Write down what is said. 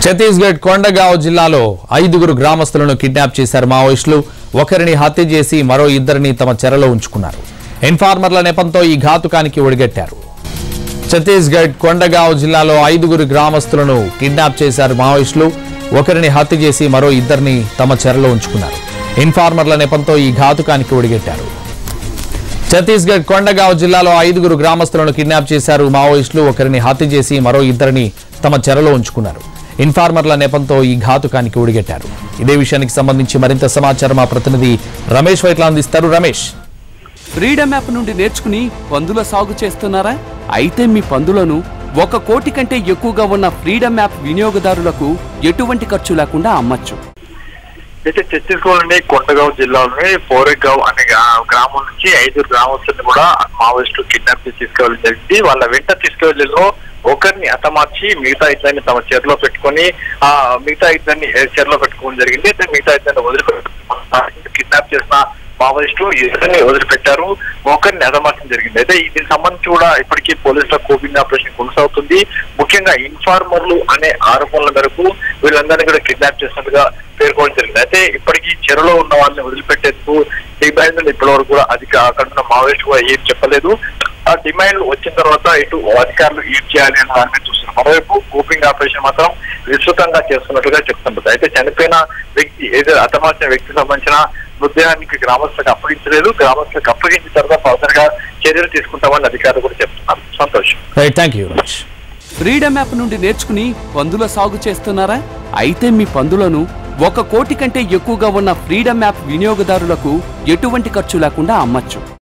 ఛత్తీస్గఢ్ కొండగావ్ జిల్లాలో ఐదుగురు గ్రామస్తులను కిడ్నాప్ చేశారు మావోయిస్టులు ఒకరిని హత్య చేసి మరో ఇద్దరిని తమ చెరలో ఉంచుకున్నారు ఇన్ఫార్మర్ల నెపంతో ఈ ఘాతుకానికి ఒడిగట్టారు ఛత్తీస్గఢ్ కొండగావ్ జిల్లాలో ఐదుగురు గ్రామస్తులను కిడ్నాప్ చేశారు మావోయిస్టులు ఒకరిని హత్య చేసి మరో ఇద్దరిని తమ చెరలో ఉంచుకున్నారు ఇన్ఫార్మర్ల నెపంతో ఈ ఘాతుకానికి ఒడిగట్టారు ఛత్తీస్గఢ్ కొండగావ్ జిల్లాలో ఐదుగురు గ్రామస్తులను కిడ్నాప్ చేశారు మావోయిస్టులు ఒకరిని హత్య చేసి మరో ఇద్దరిని తమ చెరలో ఉంచుకున్నారు ఇన్ఫార్మర్ల నెపంతో ఈ ఘాతుకానికి ఒడిగట్టారు ఇదే విషయానికి సంబంధించి మరింత సమాచారం మా ప్రతినిధి రమేష్ వైట్ల అందిస్తారు రమేష్ ఫ్రీడమ్ యాప్ నుండి నేర్చుకుని పందుల సాగు చేస్తున్నారా అయితే మీ పందులను ఒక కోటి కంటే ఎక్కువగా ఉన్న ఫ్రీడమ్ యాప్ వినియోగదారులకు ఎటువంటి ఖర్చు లేకుండా అమ్మచ్చు అయితే ఛత్తీస్గఢ్లోని కొండగావ్ జిల్లాలోని పోరెగావ్ అనే గ్రా- గ్రామం నుంచి ఐదు గ్రామస్తుల్ని కూడా మావోయిస్టులు కిడ్నాప్ చేసి తీసుకెళ్ళడం జరిగింది వాళ్ళ వెంట తీసుకెళ్లలో ఒకరిని హతమార్చి మిగతా ఇద్దరిని తమ చెరలో పెట్టుకొని ఆ మిగతా ఇద్దరిని ఏ, చెరలో పెట్టుకోవడం జరిగింది అయితే మిగతా ఇద్దరిని వదిలిపెట్టి కిడ్నాప్ చేసిన మావోయిస్టులు ఇద్దరిని వదిలిపెట్టారు ఒకరిని హతమార్చడం జరిగింది అయితే దీనికి సంబంధించి కూడా ఇప్పటికీ పోలీసుల కోవిడ్ ఆపరేషన్ కొనసాగుతుంది ముఖ్యంగా ఇన్ఫార్మర్లు అనే ఆరోపణల మేరకు వీళ్ళందరినీ కూడా కిడ్నాప్ చేసినట్టుగా పేర్కొనడం జరిగింది అయితే ఇప్పటికీ చెరలో ఉన్న వాళ్ళని వదిలిపెట్టేందుకు డిమాండ్ ఇప్పటి వరకు కూడా అధిక అక్కడ ఉన్న మావోయిస్ట్ కూడా ఏం చెప్పలేదు ఆ డిమాండ్ వచ్చిన తర్వాత ఇటు అధికారులు ఏం చేయాలి అన్న దాని మీద చూస్తున్నారు మరోవైపు కూపింగ్ ఆపరేషన్ మాత్రం విస్తృతంగా చేస్తున్నట్టుగా చెప్తున్నారు అయితే చనిపోయిన వ్యక్తి ఏదో హతమార్చిన వ్యక్తికి సంబంధించిన మృతదేహానికి గ్రామస్తులకు అప్పగించలేదు గ్రామస్తులకు అప్పగించిన తర్వాత ఫర్దర్ గా చర్యలు తీసుకుంటామని అధికారులు కూడా చెప్తున్నారు సంతోషం right thank you Ramesh freedom app నుండి నేర్చుకుని పందుల సాగు చేస్తున్నారా అయితే మీ పందులను ఒక కోటి కంటే ఎక్కువగా ఉన్న ఫ్రీడమ్ యాప్ వినియోగదారులకు ఎటువంటి ఖర్చు లేకుండా అమ్మచ్చు